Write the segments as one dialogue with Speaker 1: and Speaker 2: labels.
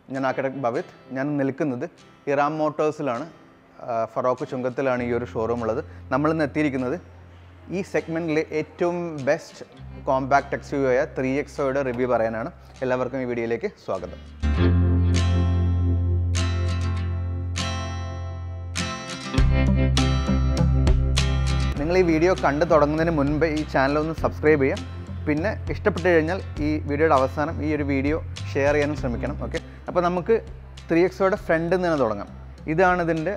Speaker 1: ഞാൻ ആക്കടക് ഭവിത് ഞാൻ നിൽക്കുന്നത് ഇറാം മോട്ടോഴ്സിലാണ് ആ, ഫറോക്ക് ചുങ്കത്തിലാണ് ഈ ഒരു ഷോറൂം ഉള്ളത് നമ്മൾ ഇന്ന് എത്തിയിരിക്കുന്നത് ഈ സെഗ്മെൻറ്റിലെ ഏറ്റവും ബെസ്റ്റ് കോമ്പാക്ട് എക്സ് യു ആയ ത്രീ എക്സോയുടെ റിവ്യൂ പറയാനാണ് എല്ലാവർക്കും ഈ വീഡിയോയിലേക്ക് സ്വാഗതം നിങ്ങൾ ഈ വീഡിയോ കണ്ടു തുടങ്ങുന്നതിന് മുൻപ് ഈ ചാനൽ ഒന്ന് സബ്സ്ക്രൈബ് ചെയ്യാം പിന്നെ ഇഷ്ടപ്പെട്ട് കഴിഞ്ഞാൽ ഈ വീഡിയോയുടെ അവസാനം ഈ ഒരു വീഡിയോ ഷെയർ ചെയ്യാനും ശ്രമിക്കണം ഓക്കെ അപ്പോൾ നമുക്ക് ത്രീ എക്സോയുടെ ഫ്രണ്ടിൽ നിന്ന് തുടങ്ങാം ഇതാണ് ഇതിൻ്റെ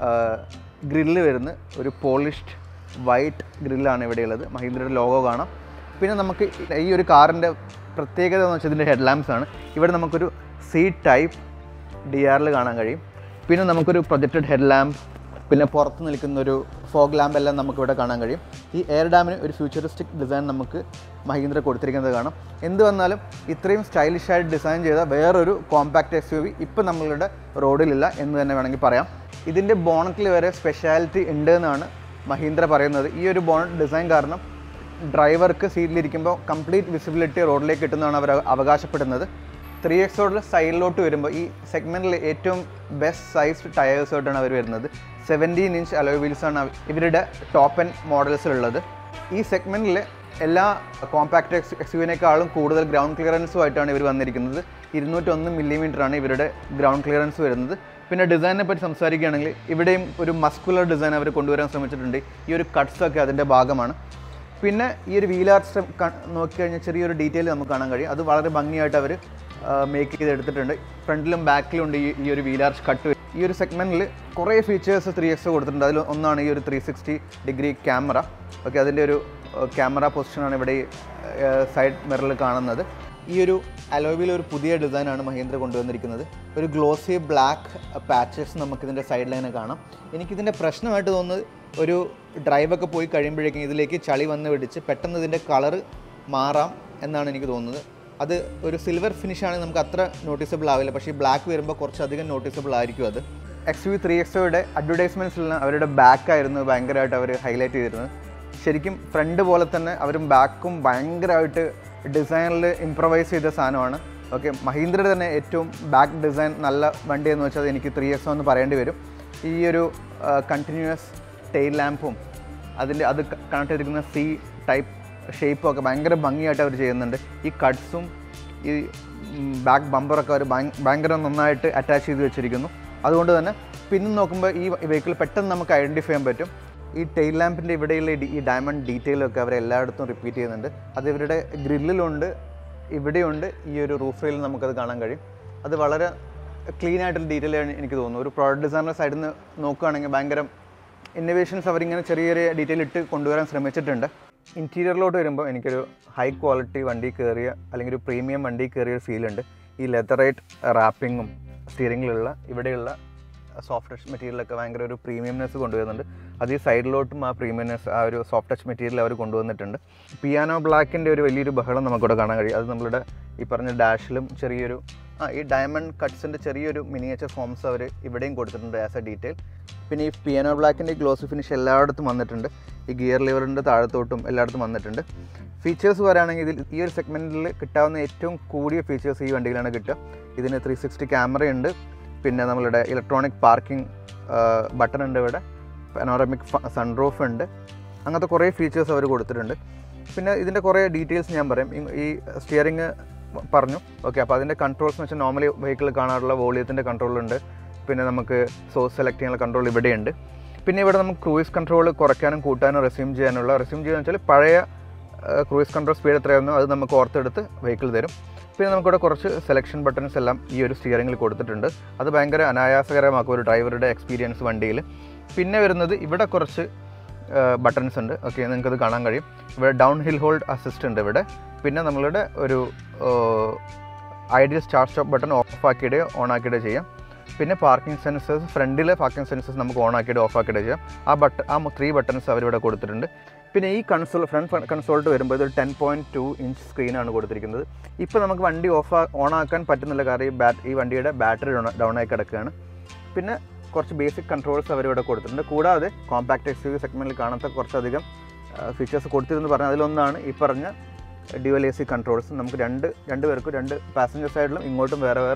Speaker 1: ഗ്രില്ല് വരുന്ന ഒരു പോളിഷ്ഡ് വൈറ്റ് ഗ്രില്ലാണ് ഇവിടെയുള്ളത് മഹീന്ദ്രയുടെ ലോഗോ കാണാം പിന്നെ നമുക്ക് ഈ ഒരു കാറിൻ്റെ പ്രത്യേകത എന്ന് വെച്ചാൽ ഇതിൻ്റെ ഹെഡ് ലാമ്പ്സ് ആണ് ഇവിടെ നമുക്കൊരു സി ടൈപ്പ് ഡി ആറിൽ കാണാൻ കഴിയും പിന്നെ നമുക്കൊരു പ്രൊജക്റ്റഡ് ഹെഡ് ലാമ്പ് പിന്നെ പുറത്ത് നിൽക്കുന്ന ഒരു ഫോഗ് ലാമ്പ് എല്ലാം നമുക്ക് ഇവിടെ കാണാൻ കഴിയും ഈ എയർ ഡാമിന് ഒരു ഫ്യൂച്ചറിസ്റ്റിക് ഡിസൈൻ നമുക്ക് മഹീന്ദ്ര കൊടുത്തിരിക്കുന്നത് കാണാം എന്ത് വന്നാലും ഇത്രയും സ്റ്റൈലിഷ് ആയിട്ട് ഡിസൈൻ ചെയ്ത വേറൊരു കോമ്പാക്ട് എസ് യു വി ഇപ്പം നമ്മളുടെ റോഡിലില്ല എന്ന് തന്നെ വേണമെങ്കിൽ പറയാം ഇതിൻ്റെ ബോണറ്റിൽ വരെ സ്പെഷ്യാലിറ്റി ഉണ്ട് എന്നാണ് മഹീന്ദ്ര പറയുന്നത് ഈ ഒരു ബോണറ്റ് ഡിസൈൻ കാരണം ഡ്രൈവർക്ക് സീറ്റിലിരിക്കുമ്പോൾ കംപ്ലീറ്റ് വിസിബിലിറ്റി റോഡിലേക്ക് കിട്ടുന്നതാണ് അവർ അവകാശപ്പെടുന്നത് ത്രീ എക്സോടെ സൈഡിലോട്ട് വരുമ്പോൾ ഈ സെഗ്മെൻറ്റിൽ ഏറ്റവും ബെസ്റ്റ് സൈസ്ഡ് ടയേഴ്സായിട്ടാണ് അവർ വരുന്നത് സെവൻറ്റീൻ ഇഞ്ച് അലോയ് വീൽസാണ് ഇവരുടെ ടോപ്പ് എൻ മോഡൽസിലുള്ളത് ഈ സെഗ്മെൻറ്റിൽ എല്ലാ കോമ്പാക്ട് എക്സ് എക്സ്യുവിനേക്കാളും കൂടുതൽ ഗ്രൗണ്ട് ക്ലിയറൻസുമായിട്ടാണ് ഇവർ വന്നിരിക്കുന്നത് ഇരുന്നൂറ്റൊന്ന് മില്ലിമീറ്റർ ആണ് ഇവരുടെ ഗ്രൗണ്ട് ക്ലിയറൻസ് വരുന്നത് പിന്നെ ഡിസൈനിനെ പറ്റി സംസാരിക്കുകയാണെങ്കിൽ ഇവിടെയും ഒരു മസ്കുലർ ഡിസൈൻ അവർ കൊണ്ടുവരാൻ ശ്രമിച്ചിട്ടുണ്ട് ഈ ഒരു കട്ട്സ് ഒക്കെ അതിൻ്റെ ഭാഗമാണ് പിന്നെ ഈ ഒരു വീലാർട്ട് നോക്കിക്കഴിഞ്ഞാൽ ചെറിയൊരു ഡീറ്റെയിൽ നമുക്ക് കാണാൻ കഴിയും അത് വളരെ ഭംഗിയായിട്ട് അവർ മേക്ക് ചെയ്തെടുത്തിട്ടുണ്ട് ഫ്രണ്ടിലും ബാക്കിലും ഉണ്ട് ഈ ഈ ഒരു വീലാർച്ച് കട്ട് ഈ ഒരു സെഗ്മെൻറ്റിൽ കുറേ ഫീച്ചേഴ്സ് ത്രീ എക്സ് കൊടുത്തിട്ടുണ്ട് അതിൽ ഒന്നാണ് ഈ ഒരു three sixty degree camera okay അതിൻ്റെ ഒരു ക്യാമറ പൊസിഷനാണ് ഇവിടെ ഈ സൈഡ് മിററിൽ കാണുന്നത് ഈ ഒരു അലോവിൽ ഒരു പുതിയ ഡിസൈനാണ് മഹീന്ദ്ര കൊണ്ടുവന്നിരിക്കുന്നത് ഒരു ഗ്ലോസി ബ്ലാക്ക് പാച്ചസ് നമുക്കിതിൻ്റെ സൈഡ് ലൈന് കാണാം എനിക്കിതിൻ്റെ പ്രശ്നമായിട്ട് തോന്നുന്നത് ഒരു ഡ്രൈവൊക്കെ പോയി കഴിയുമ്പോഴേക്കും ഇതിലേക്ക് ചളി വന്ന് പിടിച്ച് പെട്ടെന്ന് ഇതിൻ്റെ കളറ് മാറാം എന്നാണ് എനിക്ക് തോന്നുന്നത് അത് ഒരു സിൽവർ ഫിനിഷ് ആണെങ്കിൽ നമുക്ക് അത്ര നോട്ടീസബിൾ ആവില്ല പക്ഷേ ഈ ബ്ലാക്ക് വരുമ്പോൾ കുറച്ചധികം നോട്ടീസബിൾ ആയിരിക്കും അത് എക്സ് യു ത്രീ എക്സോയുടെ അഡ്വർടൈസ്മെൻറ്റ്സിലെല്ലാം അവരുടെ ബാക്കായിരുന്നു ഭയങ്കരമായിട്ട് അവർ ഹൈലൈറ്റ് ചെയ്തിരുന്നത് ശരിക്കും ഫ്രണ്ട് പോലെ തന്നെ അവരും ബാക്കും ഭയങ്കരമായിട്ട് ഡിസൈനിൽ ഇംപ്രവൈസ് ചെയ്ത സാധനമാണ് ഓക്കെ മഹീന്ദ്രയുടെ തന്നെ ഏറ്റവും ബാക്ക് ഡിസൈൻ നല്ല വണ്ടി എന്ന് വെച്ചാൽ എനിക്ക് ത്രീ എക്സോ എന്ന് പറയേണ്ടി വരും ഈ ഒരു കണ്ടിന്യൂസ് ടെയിൽ ലാമ്പും അതിൻ്റെ അത് കണക്ട് ചെയ്തിരിക്കുന്ന സി ടൈപ്പ് ഷേപ്പും ഒക്കെ ഭയങ്കര ഭംഗിയായിട്ട് അവർ ചെയ്യുന്നുണ്ട് ഈ കട്ട്സും ഈ ബാക്ക് ബമ്പറൊക്കെ അവർ ഭയങ്കര നന്നായിട്ട് അറ്റാച്ച് ചെയ്ത് വെച്ചിരിക്കുന്നു അതുകൊണ്ട് തന്നെ പിന്നെ നോക്കുമ്പോൾ ഈ വെഹിക്കിൾ പെട്ടെന്ന് നമുക്ക് ഐഡൻറ്റിഫൈ ചെയ്യാൻ പറ്റും ഈ ടെയിൽ ലാമ്പിൻ്റെ ഇവിടെയുള്ള ഈ ഡി- ഈ ഡയമണ്ട് ഡീറ്റെയിലൊക്കെ അവർ എല്ലായിടത്തും റിപ്പീറ്റ് ചെയ്യുന്നുണ്ട് അത് ഇവരുടെ ഗ്രില്ലിലുണ്ട് ഇവിടെയുണ്ട് ഈ ഒരു റൂഫ് റെയിലും നമുക്കത് കാണാൻ കഴിയും അത് വളരെ ക്ലീൻ ആയിട്ടുള്ള ഡീറ്റെയിൽ എനിക്ക് തോന്നുന്നു ഒരു പ്രോഡക്റ്റ് ഡിസൈനർ സൈഡിൽ നിന്ന് നോക്കുകയാണെങ്കിൽ ഭയങ്കര ഇന്നോവേഷൻസ് അവരിങ്ങനെ ചെറിയ ചെറിയ ഡീറ്റെയിൽ ഇട്ട് കൊണ്ടുവരാൻ ശ്രമിച്ചിട്ടുണ്ട് ഇൻറ്റീരിയറിലോട്ട് വരുമ്പോൾ എനിക്കൊരു ഹൈ ക്വാളിറ്റി വണ്ടി കയറിയ അല്ലെങ്കിൽ ഒരു പ്രീമിയം വണ്ടി കയറിയ ഒരു ഫീലുണ്ട് ഈ ലെതറൈറ്റ് റാപ്പിങ്ങും സ്റ്റിയറിങ്ങിലുള്ള ഇവിടെയുള്ള സോഫ്റ്റ് ടച്ച് മെറ്റീരിയലൊക്കെ ഭയങ്കര ഒരു പ്രീമിയംനെസ് കൊണ്ടുവരുന്നുണ്ട് അത് ഈ സൈഡിലോട്ടും ആ പ്രീമിയംനെസ് ആ ഒരു സോഫ്റ്റ് ടച്ച് മെറ്റീരിയൽ അവർ കൊണ്ടുവന്നിട്ടുണ്ട് പിയാനോ ബ്ലാക്കിൻ്റെ ഒരു വലിയൊരു ബഹളം നമുക്കിവിടെ കാണാൻ കഴിയും അത് നമ്മളുടെ ഈ പറഞ്ഞ ഡാഷിലും ചെറിയൊരു ആ ഈ ഡയമണ്ട് കട്ട്സിൻ്റെ ചെറിയൊരു മിനിയേച്ചർ ഫോംസ് അവർ ഇവിടെയും കൊടുത്തിട്ടുണ്ട് ആസ് എ ഡീറ്റെയിൽ പിന്നെ ഈ പിയാനോ ബ്ലാക്കിൻ്റെ ഗ്ലോസി ഫിനിഷ് എല്ലായിടത്തും വന്നിട്ടുണ്ട് ഈ ഗിയർ ലിവറിൻ്റെ താഴത്തോട്ടും എല്ലായിടത്തും വന്നിട്ടുണ്ട് ഫീച്ചേഴ്സ് പറയുകയാണെങ്കിൽ ഇതിൽ ഈ ഒരു സെഗ്മെൻറ്റിൽ കിട്ടാവുന്ന ഏറ്റവും കൂടിയ ഫീച്ചേഴ്സ് ഈ വണ്ടിയിലാണ് കിട്ടുക ഇതിന് ത്രീ സിക്സ്റ്റി ക്യാമറയുണ്ട് പിന്നെ നമ്മളുടെ ഇലക്ട്രോണിക് പാർക്കിംഗ് ബട്ടൺ ഉണ്ട് ഇവിടെ പനോറമിക് സൺറൂഫ് ഉണ്ട് അങ്ങനത്തെ കുറേ ഫീച്ചേഴ്സ് അവർ കൊടുത്തിട്ടുണ്ട് പിന്നെ ഇതിൻ്റെ കുറേ ഡീറ്റെയിൽസ് ഞാൻ പറയും ഈ- ഈ സ്റ്റിയറിങ് പറഞ്ഞു ഓക്കെ അപ്പോൾ അതിൻ്റെ കൺട്രോൾസ് എന്ന് വെച്ചാൽ നോർമലി വെഹിക്കിൾ കാണാറുള്ള വോളിയത്തിൻ്റെ കൺട്രോളുണ്ട് പിന്നെ നമുക്ക് സോഴ്സ് സെലക്ട് ചെയ്യാനുള്ള കൺട്രോൾ ഇവിടെയുണ്ട് പിന്നെ ഇവിടെ നമുക്ക് ക്രൂയിസ് കൺട്രോൾ കുറയ്ക്കാനും കൂട്ടാനും റെസ്യൂം ചെയ്യാനുള്ള റെസ്യൂം ചെയ്യുക വെച്ചാൽ പഴയ ക്രൂയിസ് കൺട്രോൾ സ്പീഡ് എത്രയായിരുന്നു അത് നമുക്ക് ഓർത്തെടുത്ത് വെഹിക്കിൾ തരും പിന്നെ നമുക്കിവിടെ കുറച്ച് സെലക്ഷൻ ബട്ടൺസ് എല്ലാം ഈ ഒരു സ്റ്റിയറിംഗിൽ കൊടുത്തിട്ടുണ്ട് അത് ഭയങ്കര അനായാസകരമാക്കും ഒരു ഡ്രൈവറുടെ എക്സ്പീരിയൻസ് വണ്ടിയിൽ പിന്നെ വരുന്നത് ഇവിടെ കുറച്ച് ബട്ടൺസ് ഉണ്ട് ഓക്കെ നിങ്ങൾക്കത് കാണാൻ കഴിയും ഇവിടെ ഡൗൺ ഹിൽ ഹോൾഡ് അസിസ്റ്റ് ഉണ്ട് ഇവിടെ പിന്നെ നമ്മളുടെ ഒരു idle start stop button off ആക്കിയിടുകയോ ഓൺ ആക്കിയിടുകയോ ചെയ്യാം പിന്നെ പാർക്കിംഗ് സെൻസേഴ്സ് ഫ്രണ്ടിലെ പാർക്കിംഗ് സെൻസേഴ്സ് നമുക്ക് ഓൺ ആക്കിയിട്ട് ഓഫ് ആക്കിയിട്ട് ചെയ്യാം ആ ബട്ടൺ ആ ത്രീ ബട്ടൺസ് അവരിവിടെ കൊടുത്തിട്ടുണ്ട് പിന്നെ ഈ കൺസോൾ ഫ്രണ്ട് കൺസോൾട്ട് വരുമ്പോൾ ഇതൊരു ടെൻ പോയിൻറ്റ് ടു ഇഞ്ച് സ്ക്രീനാണ് കൊടുത്തിരിക്കുന്നത് ഇപ്പോൾ നമുക്ക് വണ്ടി ഓഫ് ഓൺ ആക്കാൻ പറ്റുന്നില്ല കാരണം ഈ ബാറ്റ് ഈ വണ്ടിയുടെ ബാറ്ററി ഡൗൺ ആയി കിടക്കുകയാണ് പിന്നെ കുറച്ച് ബേസിക് കൺട്രോൾസ് അവരിവിടെ കൊടുത്തിട്ടുണ്ട് കൂടാതെ കോമ്പാക്ട് എക്സ് യു സെഗ്മെൻറ്റിൽ കാണാത്ത കുറച്ചധികം ഫീച്ചേഴ്സ് കൊടുത്തിരുന്നു പറഞ്ഞാൽ അതിലൊന്നാണ് ഈ പറഞ്ഞ ഡ്യുവൽ എ സി കൺട്രോൾസ് നമുക്ക് രണ്ട് രണ്ട് പേർക്കും രണ്ട് പാസഞ്ചർ സൈഡിലും ഇങ്ങോട്ടും വേറെ വേറെ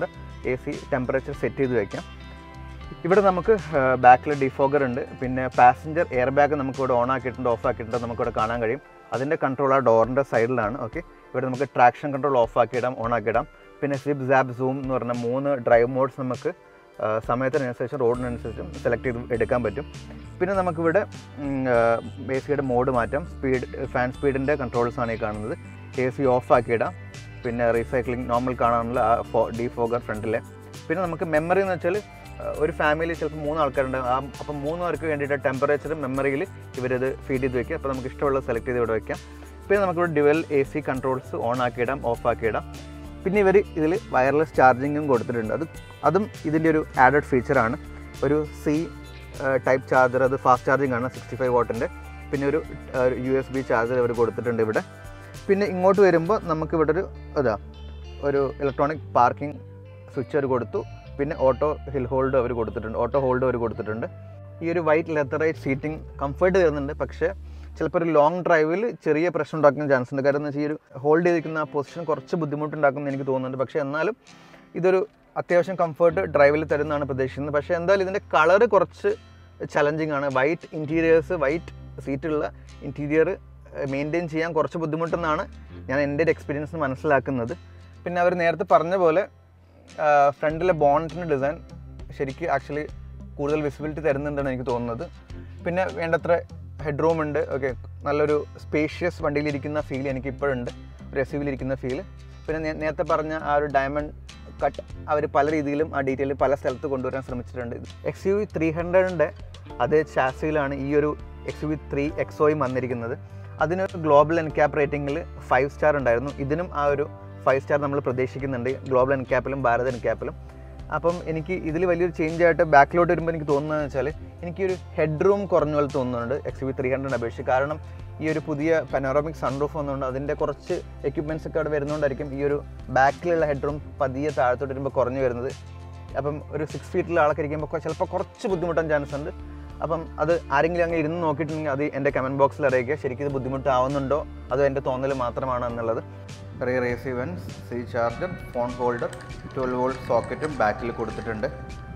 Speaker 1: എ സി ടെമ്പറേച്ചർ സെറ്റ് ചെയ്ത് വയ്ക്കാം ഇവിടെ നമുക്ക് ബാക്കിൽ ഡിഫോഗർ ഉണ്ട് പിന്നെ പാസഞ്ചർ എയർ ബാഗ് നമുക്ക് ഇവിടെ ഓൺ ആക്കിയിട്ടുണ്ട് ഓഫ് ആക്കിയിട്ടുണ്ട് നമുക്കിവിടെ കാണാൻ കഴിയും അതിൻ്റെ കൺട്രോൾ ആ ഡോറിൻ്റെ സൈഡിലാണ് ഓക്കെ ഇവിടെ നമുക്ക് ട്രാക്ഷൻ കൺട്രോൾ ഓഫ് ആക്കിയിടാം ഓൺ ആക്കിയിടാം പിന്നെ സ്വിപ്പ് സാപ്പ് സൂം എന്ന് പറഞ്ഞ മൂന്ന് ഡ്രൈവ് മോഡ്സ് നമുക്ക് ആ, സമയത്തിനനുസരിച്ച് റോഡിനനുസരിച്ചും സെലക്ട് ചെയ്ത് എടുക്കാൻ പറ്റും പിന്നെ നമുക്കിവിടെ ബേസിക്കായിട്ട് മോഡ് മാറ്റാം സ്പീഡ് ഫാൻ സ്പീഡിൻ്റെ കൺട്രോൾസ് ആണ് ഈ കാണുന്നത് എ സി ഓഫ് ആക്കിയിടാം പിന്നെ റീസൈക്ലിംഗ് നോർമൽ കാണാനുള്ള ആ ഫോ ഡീ ഫോഗർ ഫ്രണ്ടിലെ പിന്നെ നമുക്ക് മെമ്മറി എന്ന് വെച്ചാൽ ഒരു ഫാമിലി ചിലപ്പോൾ മൂന്ന് ആൾക്കാരുണ്ട് ആ അപ്പം മൂന്ന് പേർക്ക് വേണ്ടിയിട്ട് ടെമ്പറേച്ചറും മെമ്മറിയിൽ ഇവരിത് ഫീഡ് ചെയ്ത് വെക്കുക അപ്പോൾ നമുക്ക് ഇഷ്ടമുള്ളത് സെലക്ട് ചെയ്ത് ഇവിടെ വെക്കാം പിന്നെ നമുക്കിവിടെ dual A C controls on ആക്കിയിടാം ഓഫ് ആക്കിയിടാം പിന്നെ ഇവർ ഇതിൽ വയർലെസ് ചാർജിങ്ങും കൊടുത്തിട്ടുണ്ട് അത് അതും ഇതിൻ്റെ ഒരു ആഡഡ് ഫീച്ചറാണ് ഒരു സി ടൈപ്പ് ചാർജർ അത് ഫാസ്റ്റ് ചാർജിങ് ആണ് സിക്സ്റ്റി ഫൈവ് വാട്ടിൻ്റെ പിന്നെ ഒരു യു എസ് ബി ചാർജർ അവർ കൊടുത്തിട്ടുണ്ട് ഇവിടെ പിന്നെ ഇങ്ങോട്ട് വരുമ്പോൾ നമുക്ക് ഇവിടെ ഒരു ഇതാ ഒരു ഇലക്ട്രോണിക് പാർക്കിംഗ് സ്വിച്ച് അവർ കൊടുത്തു പിന്നെ ഓട്ടോ ഹിൽ ഹോൾഡ് അവർ കൊടുത്തിട്ടുണ്ട് ഓട്ടോ ഹോൾഡ് അവർ കൊടുത്തിട്ടുണ്ട് ഈ ഒരു വൈറ്റ് ലെതറൈറ്റ് സീറ്റിംഗ് കംഫർട്ട് തരുന്നുണ്ട് പക്ഷേ ചിലപ്പോൾ ഒരു ലോങ് ഡ്രൈവിൽ ചെറിയ പ്രശ്നം ഉണ്ടാക്കാൻ ചാൻസ് ഉണ്ട് കാരണം എന്ന് വെച്ചാൽ ഈ ഒരു ഹോൾഡ് ചെയ്തിരിക്കുന്ന ആ പൊസിഷൻ കുറച്ച് ബുദ്ധിമുട്ടുണ്ടാക്കുമെന്ന് എനിക്ക് തോന്നുന്നുണ്ട് പക്ഷേ എന്നാലും ഇതൊരു അത്യാവശ്യം കംഫർട്ട് ഡ്രൈവിൽ തരുന്നതാണ് പ്രതീക്ഷിക്കുന്നത് പക്ഷേ എന്തായാലും ഇതിൻ്റെ കളറ് കുറച്ച് ചലഞ്ചിങ് ആണ് വൈറ്റ് ഇൻറ്റീരിയേഴ്സ് വൈറ്റ് സീറ്റുള്ള ഇൻറ്റീരിയർ മെയിൻറ്റെയിൻ ചെയ്യാൻ കുറച്ച് ബുദ്ധിമുട്ടെന്നാണ് ഞാൻ എൻ്റെ ഒരു എക്സ്പീരിയൻസ് മനസ്സിലാക്കുന്നത് പിന്നെ അവർ നേരത്തെ പറഞ്ഞ പോലെ ഫ്രണ്ടിലെ ബോണറ്റിൻ്റെ ഡിസൈൻ ശരിക്കും ആക്ച്വലി കൂടുതൽ വിസിബിലിറ്റി തരുന്നുണ്ടെന്ന് എനിക്ക് തോന്നുന്നത് പിന്നെ വേണ്ടത്ര ഹെഡ് റൂം ഉണ്ട് ഓക്കെ നല്ലൊരു സ്പേഷ്യസ് വണ്ടിയിലിരിക്കുന്ന ഫീൽ എനിക്ക് ഇപ്പോഴുണ്ട് ഒരു എസ് യുവിലിരിക്കുന്ന ഫീൽ പിന്നെ നേ- നേരത്തെ പറഞ്ഞ ആ ഒരു ഡയമണ്ട് കട്ട് അവർ പല രീതിയിലും ആ ഡീറ്റെയിൽ പല സ്ഥലത്ത് കൊണ്ടുവരാൻ ശ്രമിച്ചിട്ടുണ്ട് എക്സ് യു വി ത്രീ ഹൺഡ്രഡിൻ്റെ അതേ ചാസിയിലാണ് ഈ ഒരു എക്സ് യു വി ത്രീ എക്സോയും വന്നിരിക്കുന്നത് അതിനൊരു ഗ്ലോബൽ എൻക്യാപ്പ് റേറ്റിംഗിൽ ഫൈവ് സ്റ്റാർ ഉണ്ടായിരുന്നു ഇതിനും ആ ഒരു ഫൈവ് സ്റ്റാർ നമ്മൾ പ്രതീക്ഷിക്കുന്നുണ്ട് ഗ്ലോബൽ എൻക്യാപ്പിലും ഭാരത് എൻക്യാപ്പിലും അപ്പം എനിക്ക് ഇതിൽ വലിയൊരു ചേഞ്ച് ആയിട്ട് ബാക്കിലോട്ട് വരുമ്പോൾ എനിക്ക് തോന്നുന്നതെന്ന് വെച്ചാൽ എനിക്കൊരു ഹെഡ് റൂം കുറഞ്ഞ പോലെ തോന്നുന്നുണ്ട് എക്സ് വി ത്രീ ഹൺഡ്രഡ് അപേക്ഷിച്ച് കാരണം ഈ ഒരു പുതിയ പനോറമിക് സൺറൂഫ് വന്നുകൊണ്ട് അതിൻ്റെ കുറച്ച് എക്യുപ്മെൻറ്റ്സ് ഒക്കെ അവിടെ വരുന്നതുകൊണ്ടായിരിക്കും ഈ ഒരു ബാക്കിലുള്ള ഹെഡ് റൂം പതിയെ താഴത്തോട്ട് വരുമ്പോൾ കുറഞ്ഞു വരുന്നത് അപ്പം ഒരു സിക്സ് ഫീറ്റിലുള്ള ആളൊക്കെ ഇരിക്കുമ്പോൾ ചിലപ്പോൾ കുറച്ച് ബുദ്ധിമുട്ടാൻ ചാൻസ് ഉണ്ട് അപ്പം അത് ആരെങ്കിലും അങ്ങനെ ഇരുന്ന് നോക്കിയിട്ടുണ്ടെങ്കിൽ അത് എൻ്റെ കമൻറ്റ് ബോക്സിൽ അറിയിക്കുക ശരിക്കും ഇത് ബുദ്ധിമുട്ടാവുന്നുണ്ടോ അതോ എൻ്റെ തോന്നൽ മാത്രമാണോ എന്നുള്ളത് rear A C vents C charger phone holder twelve volt സോക്കറ്റും ബാക്കിൽ കൊടുത്തിട്ടുണ്ട്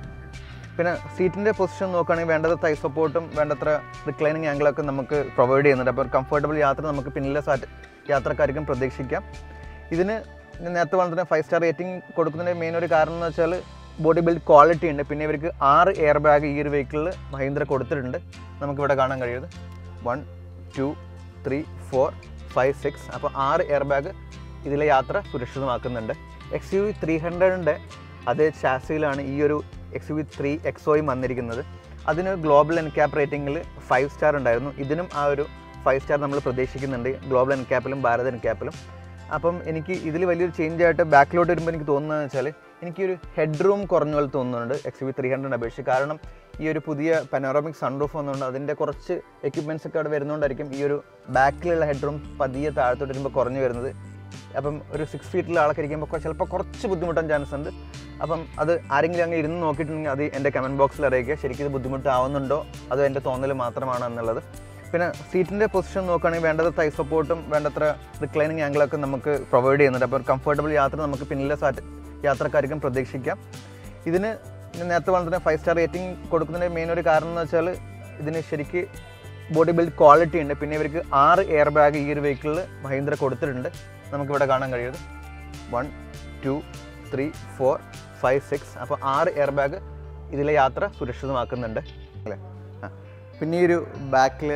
Speaker 1: പിന്നെ സീറ്റിൻ്റെ പൊസിഷൻ നോക്കുകയാണെങ്കിൽ വേണ്ടത് തൈ സപ്പോർട്ടും വേണ്ടത്ര റിക്ലൈനിങ് ആംഗിളൊക്കെ നമുക്ക് പ്രൊവൈഡ് ചെയ്യുന്നുണ്ട് അപ്പോൾ കംഫർട്ടബിൾ യാത്ര നമുക്ക് പിന്നിലെ സാറ്റ് യാത്രക്കാർക്കും പ്രതീക്ഷിക്കാം ഇതിന് ഞാൻ നേരത്തെ പറഞ്ഞ ഫൈവ് സ്റ്റാർ റേറ്റിംഗ് കൊടുക്കുന്നതിൻ്റെ മെയിൻ ഒരു കാരണം എന്ന് വെച്ചാൽ ബോഡി ബിൽഡ് ക്വാളിറ്റി ഉണ്ട് പിന്നെ ഇവർക്ക് ആറ് എയർ ബാഗ് ഈ ഒരു വെഹിക്കിളിൽ മഹീന്ദ്ര കൊടുത്തിട്ടുണ്ട് നമുക്കിവിടെ കാണാൻ കഴിയുന്നത് one two three four five six അപ്പോൾ ആറ് എയർ ബാഗ് ഇതിലെ യാത്ര സുരക്ഷിതമാക്കുന്നുണ്ട് എക്സ് യു വി ത്രീ ഹൺഡ്രഡിൻ്റെ അതേ ചാസിയിലാണ് ഈ ഒരു എക്സ് യു വി ത്രീ എക്സോയും വന്നിരിക്കുന്നത് അതിന് ഗ്ലോബൽ എൻക്യാപ്പ് റേറ്റിംഗിൽ ഫൈവ് സ്റ്റാർ ഉണ്ടായിരുന്നു ഇതിനും ആ ഒരു ഫൈവ് സ്റ്റാർ നമ്മൾ പ്രതീക്ഷിക്കുന്നുണ്ട് ഗ്ലോബൽ എൻക്യാപ്പിലും ഭാരത് എൻക്യാപ്പിലും അപ്പം എനിക്ക് ഇതിൽ വലിയൊരു ചേഞ്ച് ആയിട്ട് ബാക്കിലോട്ട് വരുമ്പോൾ എനിക്ക് തോന്നുന്നത് വെച്ചാൽ എനിക്കൊരു ഹെഡ് റൂം കുറഞ്ഞ പോലെ തോന്നുന്നുണ്ട് എക്സ് വി ത്രീ ഹൺഡ്രഡ് അപേക്ഷിച്ച് കാരണം ഈ ഒരു പുതിയ പനോറമിക് സൺറൂഫ് വന്നുകൊണ്ട് അതിൻ്റെ കുറച്ച് എക്യുപ്മെൻറ്റ്സ് ഒക്കെ അവിടെ വരുന്നതുകൊണ്ടായിരിക്കും ഈ ഒരു ബാക്കിലുള്ള ഹെഡ് റൂം പതിയെ താഴത്തോട്ട് വരുമ്പോൾ കുറഞ്ഞു വരുന്നത് അപ്പം ഒരു സിക്സ് ഫീറ്റിലുള്ള ആളൊക്കെ ഇരിക്കുമ്പോൾ ചിലപ്പോൾ കുറച്ച് ബുദ്ധിമുട്ടാൻ ചാൻസ് ഉണ്ട് അപ്പം അത് ആരെങ്കിലും അങ്ങ് ഇരുന്ന് നോക്കിയിട്ടുണ്ടെങ്കിൽ അത് എൻ്റെ കമൻറ്റ് ബോക്സിൽ അറിയിക്കുക ശരിക്കും ഇത് ബുദ്ധിമുട്ടാവുന്നുണ്ടോ അതോ എൻ്റെ തോന്നൽ മാത്രമാണോ എന്നുള്ളത് പിന്നെ സീറ്റിൻ്റെ പൊസിഷൻ നോക്കുകയാണെങ്കിൽ വേണ്ടത് തൈ സപ്പോർട്ടും വേണ്ടത്ര റിക്ലൈനിങ് ആംഗിളൊക്കെ നമുക്ക് പ്രൊവൈഡ് ചെയ്യുന്നുണ്ട് അപ്പോൾ കംഫർട്ടബിൾ യാത്ര നമുക്ക് പിന്നിലെ സാറ്റ് യാത്രക്കാർക്കും പ്രതീക്ഷിക്കാം ഇതിന് ഞാൻ നേരത്തെ പറഞ്ഞ ഫൈവ് സ്റ്റാർ റേറ്റിംഗ് കൊടുക്കുന്നതിൻ്റെ മെയിൻ ഒരു കാരണം എന്ന് വെച്ചാൽ ഇതിന് ശരിക്ക് ബോഡി ബിൽഡ് ക്വാളിറ്റി ഉണ്ട് പിന്നെ ഇവർക്ക് ആറ് എയർ ബാഗ് ഈ ഒരു വെഹിക്കിളിൽ മഹീന്ദ്ര കൊടുത്തിട്ടുണ്ട് നമുക്കിവിടെ കാണാൻ കഴിയുന്നത് one two three four five six അപ്പോൾ ആറ് എയർ ബാഗ് ഇതിലെ യാത്ര സുരക്ഷിതമാക്കുന്നുണ്ട് അല്ലേ ആ പിന്നെ ഈ ഒരു ബാക്കിൽ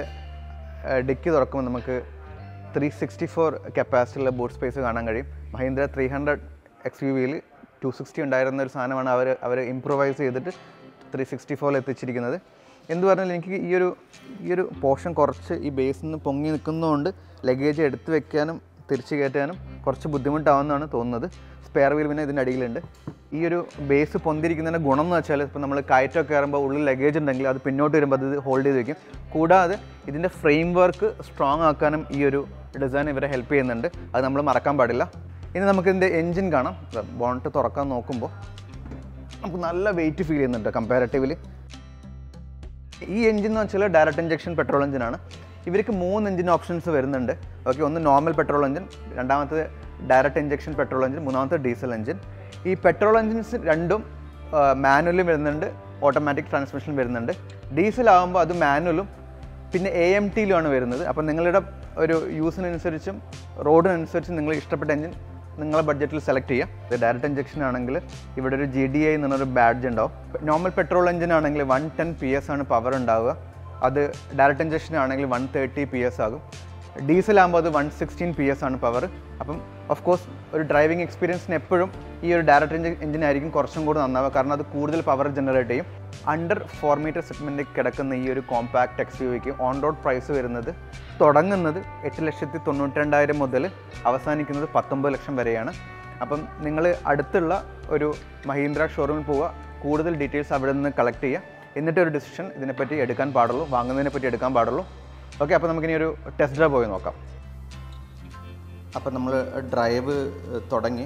Speaker 1: ഡിക്കി തുറക്കുമ്പോൾ നമുക്ക് ത്രീ സിക്സ്റ്റി ഫോർ കപ്പാസിറ്റിയുള്ള ബൂട്ട് സ്പേസ് കാണാൻ കഴിയും Mahindra three hundred X U വിയിൽ ടു സിക്സ്റ്റി ഉണ്ടായിരുന്ന ഒരു സാധനമാണ് അവർ അവർ ഇമ്പ്രൂവൈസ് ചെയ്തിട്ട് ത്രീ സിക്സ്റ്റി ഫോറിൽ എത്തിച്ചിരിക്കുന്നത് എന്ത് പറഞ്ഞാലും എനിക്ക് ഈ ഒരു ഈ ഒരു പോർഷൻ കുറച്ച് ഈ ബേസിൽ നിന്ന് പൊങ്ങി നിൽക്കുന്നതുകൊണ്ട് ലഗേജ് എടുത്ത് വെക്കാനും തിരിച്ചു കയറ്റാനും കുറച്ച് ബുദ്ധിമുട്ടാവുമെന്നാണ് തോന്നുന്നത് സ്പെയർ വീൽ പിന്നെ ഇതിൻ്റെ അടിയിലുണ്ട് ഈ ഒരു ബേസ് പൊന്തിരിക്കുന്നതിൻ്റെ ഗുണം എന്ന് വെച്ചാൽ ഇപ്പോൾ നമ്മൾ കയറ്റൊക്കെ കയറുമ്പോൾ ഉള്ളിൽ ലഗേജ് ഉണ്ടെങ്കിൽ അത് പിന്നോട്ട് വരുമ്പോൾ അത് ഹോൾഡ് ചെയ്ത് വെക്കും കൂടാതെ ഇതിൻ്റെ ഫ്രെയിം വർക്ക് സ്ട്രോങ് ആക്കാനും ഈ ഒരു ഡിസൈൻ ഇവരെ ഹെൽപ്പ് ചെയ്യുന്നുണ്ട് അത് നമ്മൾ മറക്കാൻ പാടില്ല ഇനി നമുക്ക് ഇതിൻ്റെ എൻജിൻ കാണാം ബോണറ്റ് തുറക്കാൻ നോക്കുമ്പോൾ നമുക്ക് നല്ല വെയിറ്റ് ഫീൽ ചെയ്യുന്നുണ്ട് കമ്പാരറ്റീവ്ലി ഈ എഞ്ചിൻ എന്ന് വെച്ചാൽ ഡയറക്റ്റ് ഇഞ്ചക്ഷൻ പെട്രോൾ എഞ്ചിനാണ് ഇവർക്ക് മൂന്ന് എഞ്ചിൻ ഓപ്ഷൻസ് വരുന്നുണ്ട് ഓക്കെ ഒന്ന് നോർമൽ പെട്രോൾ എഞ്ചിൻ രണ്ടാമത്തത് ഡയറക്റ്റ് ഇഞ്ചക്ഷൻ പെട്രോൾ എഞ്ചിൻ മൂന്നാമത്തെ ഡീസൽ എഞ്ചിൻ ഈ പെട്രോൾ എഞ്ചിൻസ് രണ്ടും മാനുവലും വരുന്നുണ്ട് ഓട്ടോമാറ്റിക് ട്രാൻസ്മിഷൻ വരുന്നുണ്ട് ഡീസൽ ആകുമ്പോൾ അത് മാനുവലും പിന്നെ എ എം ടിയിലുമാണ് വരുന്നത് അപ്പോൾ നിങ്ങളുടെ ഒരു യൂസിനനുസരിച്ചും റോഡിനനുസരിച്ചും നിങ്ങൾ ഇഷ്ടപ്പെട്ട എഞ്ചിൻ നിങ്ങളെ ബഡ്ജറ്റിൽ സെലക്ട് ചെയ്യാം ഇത് ഡയറക്റ്റ് ഇഞ്ചക്ഷൻ ആണെങ്കിൽ ഇവിടെ ഒരു ജി ഡി ഐ എന്നൊരു ബാഡ്ജ് ഉണ്ടാവും നോർമൽ പെട്രോൾ എഞ്ചിൻ ആണെങ്കിൽ വൺ ടെൻ പി എസ് ആണ് പവർ ഉണ്ടാവുക അത് ഡയറക്റ്റ് ഇഞ്ചക്ഷൻ ആണെങ്കിൽ വൺ തേർട്ടി പി എസ് ആകും ഡീസൽ ആകുമ്പോൾ അത് വൺ സിക്സ്റ്റീൻ പി എസ് ആണ് പവർ അപ്പം ഓഫ് കോഴ്സ് ഒരു ഡ്രൈവിംഗ് എക്സ്പീരിയൻസിന് എപ്പോഴും ഈ ഒരു ഡയറക്റ്റ് എഞ്ചിൻ എഞ്ചിൻ ആയിരിക്കും കുറച്ചും കൂടി നന്നാവുക കാരണം അത് കൂടുതൽ പവർ ജനറേറ്റ് ചെയ്യും അണ്ടർ ഫോർ മീറ്റർ സെഗ്മെൻറ്റിൽ കിടക്കുന്ന ഈ ഒരു കോമ്പാക്ട് എക്സ് യു വിക്ക് ഓൺ റോഡ് പ്രൈസ് വരുന്നത് തുടങ്ങുന്നത് എട്ട് ലക്ഷത്തി തൊണ്ണൂറ്റി രണ്ടായിരം മുതൽ അവസാനിക്കുന്നത് പത്തൊമ്പത് ലക്ഷം വരെയാണ് അപ്പം നിങ്ങൾ അടുത്തുള്ള ഒരു മഹീന്ദ്ര ഷോറൂമിൽ പോവുക കൂടുതൽ ഡീറ്റെയിൽസ് അവിടെ നിന്ന് കളക്ട് ചെയ്യുക എന്നിട്ട് ഒരു ഡിസിഷൻ ഇതിനെപ്പറ്റി എടുക്കാൻ പാടുള്ളൂ വാങ്ങുന്നതിനെ പറ്റി എടുക്കാൻ പാടുള്ളൂ ഓക്കെ അപ്പോൾ നമുക്കിനി ഒരു ടെസ്റ്റ് ഡ്രൈവ് പോയി നോക്കാം അപ്പോൾ നമ്മൾ ഡ്രൈവ് തുടങ്ങി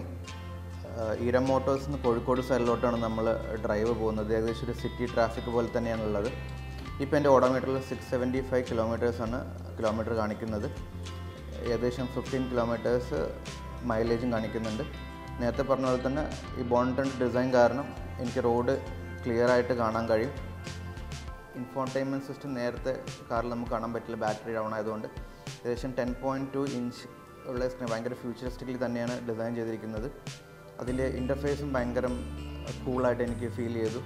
Speaker 1: ഈരം മോട്ടോഴ്സ് നിന്ന് കോഴിക്കോട് സൈഡിലോട്ടാണ് നമ്മൾ ഡ്രൈവ് പോകുന്നത് ഏകദേശം ഒരു സിറ്റി ട്രാഫിക് പോലെ തന്നെയാണുള്ളത് ഇപ്പോൾ എൻ്റെ ഓഡോമീറ്ററിൽ സിക്സ് സെവൻറ്റി ഫൈവ് കിലോമീറ്റേഴ്സാണ് കിലോമീറ്റർ കാണിക്കുന്നത് ഏകദേശം ഫിഫ്റ്റീൻ കിലോമീറ്റേഴ്സ് മൈലേജും കാണിക്കുന്നുണ്ട് നേരത്തെ പറഞ്ഞ പോലെ തന്നെ ഈ ബോണ്ടൺ ഡിസൈൻ കാരണം എനിക്ക് റോഡ് ക്ലിയർ ആയിട്ട് കാണാൻ കഴിയും ഇൻഫോർടൈൻമെൻറ്റ് സിസ്റ്റം നേരത്തെ കാറിൽ നമുക്ക് കാണാൻ പറ്റില്ല ബാറ്ററി ഡൗൺ ആയതുകൊണ്ട് ഏകദേശം ടെൻ പോയിൻറ്റ് ടു ഇഞ്ച് ഉള്ള സ്ക്രീൻ ഭയങ്കര ഫ്യൂച്ചറിസ്റ്റിക്കലി തന്നെയാണ് ഡിസൈൻ ചെയ്തിരിക്കുന്നത് അതിൻ്റെ ഇൻ്റർഫേസും ഭയങ്കര കൂളായിട്ട് എനിക്ക് ഫീൽ ചെയ്തു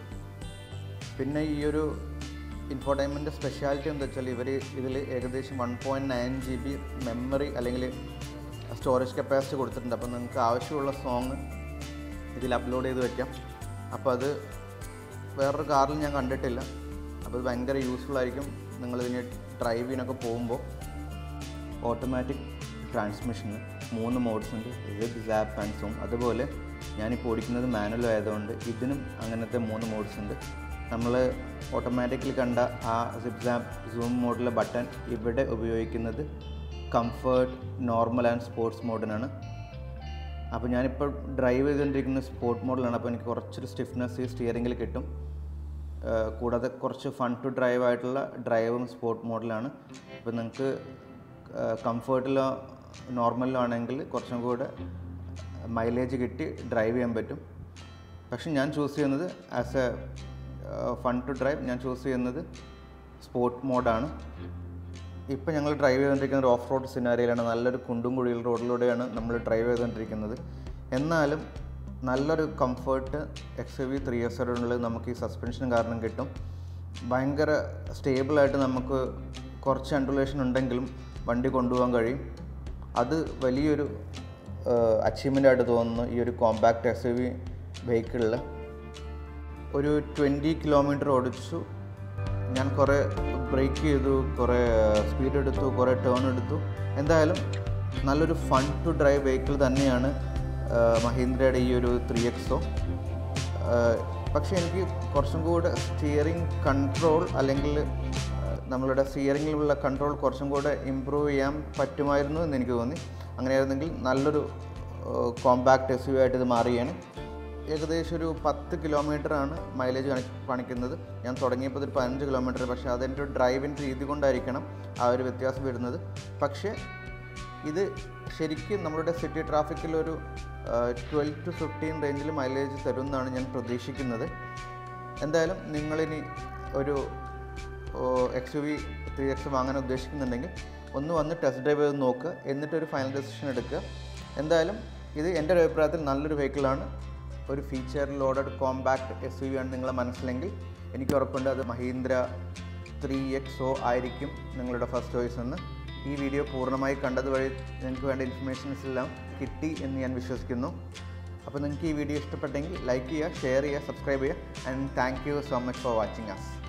Speaker 1: പിന്നെ ഈ ഒരു ഇൻഫോർടൈൻമെൻറ്റ് സ്പെഷ്യാലിറ്റി എന്താ വെച്ചാൽ ഇവർ ഇതിൽ ഏകദേശം one point nine G B memory അല്ലെങ്കിൽ സ്റ്റോറേജ് കപ്പാസിറ്റി കൊടുത്തിട്ടുണ്ട് അപ്പോൾ നിങ്ങൾക്ക് ആവശ്യമുള്ള സോങ് ഇതിൽ അപ്ലോഡ് ചെയ്ത് വെക്കാം അപ്പോൾ അത് വേറൊരു കാറിൽ ഞാൻ കണ്ടിട്ടില്ല അപ്പോൾ ഇത് ഭയങ്കര യൂസ്ഫുൾ ആയിരിക്കും നിങ്ങളിതിന് ഡ്രൈവ് ചെയ്യാനൊക്കെ പോകുമ്പോൾ ഓട്ടോമാറ്റിക് ട്രാൻസ്മിഷന് മൂന്ന് മോഡ്സ് ഉണ്ട് സിപ്പ് സാപ്പ് ആൻഡ് സൂം അതുപോലെ ഞാനിപ്പോൾ ഓടിക്കുന്നത് മാനുവൽ ആയതുകൊണ്ട് ഇതിനും അങ്ങനത്തെ മൂന്ന് മോഡ്സ് ഉണ്ട് നമ്മൾ ഓട്ടോമാറ്റിക്കലി കണ്ട ആ സിപ്പ് സാപ്പ് സൂം മോഡിലെ ബട്ടൺ ഇവിടെ ഉപയോഗിക്കുന്നത് കംഫേർട്ട് നോർമൽ ആൻഡ് സ്പോർട്സ് മോഡിനാണ് അപ്പോൾ ഞാനിപ്പോൾ ഡ്രൈവ് ചെയ്തുകൊണ്ടിരിക്കുന്ന സ്പോർട്ട് മോഡിലാണ് അപ്പോൾ എനിക്ക് കുറച്ചൊരു സ്റ്റിഫ്നെസ് ഈ സ്റ്റിയറിങ്ങിൽ കിട്ടും ഏഹ് കൂടാതെ കുറച്ച് ഫൺ ടു ഡ്രൈവ് ആയിട്ടുള്ള ഡ്രൈവും സ്പോർട്ട് മോഡിലാണ് അപ്പോൾ നിങ്ങൾക്ക് കംഫേർട്ടിലോ നോർമലിലോ ആണെങ്കിൽ കുറച്ചും കൂടെ മൈലേജ് കിട്ടി ഡ്രൈവ് ചെയ്യാൻ പറ്റും പക്ഷെ ഞാൻ ചൂസ് ചെയ്യുന്നത് as a fun to drive ഞാൻ ചൂസ് ചെയ്യുന്നത് സ്പോർട്ട് മോഡാണ് ഇപ്പം ഞങ്ങൾ ഡ്രൈവ് ചെയ്തുകൊണ്ടിരിക്കുന്ന ഒരു ഓഫ് റോഡ് സിനാരിയിലാണ് നല്ലൊരു കുണ്ടും കുഴിയിൽ റോഡിലൂടെയാണ് നമ്മൾ ഡ്രൈവ് ചെയ്തുകൊണ്ടിരിക്കുന്നത് എന്നാലും നല്ലൊരു comfort X V three S ഉള്ളത് നമുക്ക് ഈ സസ്പെൻഷൻ കാരണം കിട്ടും ഭയങ്കര സ്റ്റേബിളായിട്ട് നമുക്ക് കുറച്ച് അണ്ടുലേഷൻ ഉണ്ടെങ്കിലും വണ്ടി കൊണ്ടുപോകാൻ കഴിയും അത് വലിയൊരു അച്ചീവ്മെൻ്റ് ആയിട്ട് തോന്നുന്നു ഈ ഒരു കോമ്പാക്ട് എസ് യു വി വെഹിക്കിളിൽ ഒരു ട്വൻറ്റി കിലോമീറ്റർ ഓടിച്ചു ഞാൻ കുറേ ബ്രേക്ക് ചെയ്തു കുറേ സ്പീഡ് എടുത്തു കുറേ ടേൺ എടുത്തു എന്തായാലും നല്ലൊരു ഫൺ ടു ഡ്രൈവ് വെഹിക്കിൾ തന്നെയാണ് ആ, മഹീന്ദ്രയുടെ ഈ ഒരു ത്രീ എക്സോ പക്ഷേ എനിക്ക് കുറച്ചും കൂടെ സ്റ്റിയറിംഗ് കൺട്രോൾ അല്ലെങ്കിൽ ആ, നമ്മളുടെ സ്റ്റിയറിങ്ങിലുള്ള കൺട്രോൾ കുറച്ചും കൂടെ ഇമ്പ്രൂവ് ചെയ്യാൻ പറ്റുമായിരുന്നു എന്ന് എനിക്ക് തോന്നി അങ്ങനെയായിരുന്നെങ്കിൽ നല്ലൊരു കോമ്പാക്ട് എസ് യു ആയിട്ട് ഇത് മാറുകയാണ് ഏകദേശം ഒരു പത്ത് കിലോമീറ്റർ ആണ് മൈലേജ് കാണി കാണിക്കുന്നത് ഞാൻ തുടങ്ങിയപ്പോൾ ഒരു പതിനഞ്ച് കിലോമീറ്റർ പക്ഷേ അതെൻ്റെ ഒരു ഡ്രൈവിൻ്റെ രീതി കൊണ്ടായിരിക്കണം ആ ഒരു വ്യത്യാസം വരുന്നത് പക്ഷേ ഇത് ശരിക്കും നമ്മളുടെ സിറ്റി ട്രാഫിക്കിൽ ഒരു ട്വൽവ് ടു ഫിഫ്റ്റീൻ റേഞ്ചിൽ മൈലേജ് തരും എന്നാണ് ഞാൻ പ്രതീക്ഷിക്കുന്നത് എന്തായാലും നിങ്ങളിനി ഒരു X U V three X വാങ്ങാൻ ഉദ്ദേശിക്കുന്നുണ്ടെങ്കിൽ ഒന്ന് വന്ന് ടെസ്റ്റ് ഡ്രൈവ് ചെയ്ത് നോക്കുക എന്നിട്ടൊരു ഫൈനൽ ഡെസിഷൻ എടുക്കുക എന്തായാലും ഇത് എൻ്റെ ഒരു അഭിപ്രായത്തിൽ നല്ലൊരു വെഹിക്കിളാണ് ഒരു feature loaded compact S U V ആണ് നിങ്ങളെ മനസ്സിലെങ്കിൽ എനിക്ക് ഉറപ്പുണ്ട് അത് മഹീന്ദ്ര ത്രീ എക്സ് ഒ ആയിരിക്കും നിങ്ങളുടെ ഫസ്റ്റ് ചോയ്സ് എന്ന് ഈ വീഡിയോ പൂർണ്ണമായി കണ്ടത് വഴി നിങ്ങൾക്ക് വേണ്ട ഇൻഫർമേഷൻസ് എല്ലാം കിട്ടി എന്ന് ഞാൻ വിശ്വസിക്കുന്നു അപ്പോൾ നിങ്ങൾക്ക് ഈ വീഡിയോ ഇഷ്ടപ്പെട്ടെങ്കിൽ ലൈക്ക് ചെയ്യുക ഷെയർ ചെയ്യുക സബ്സ്ക്രൈബ് ചെയ്യുക and thank you so much for watching us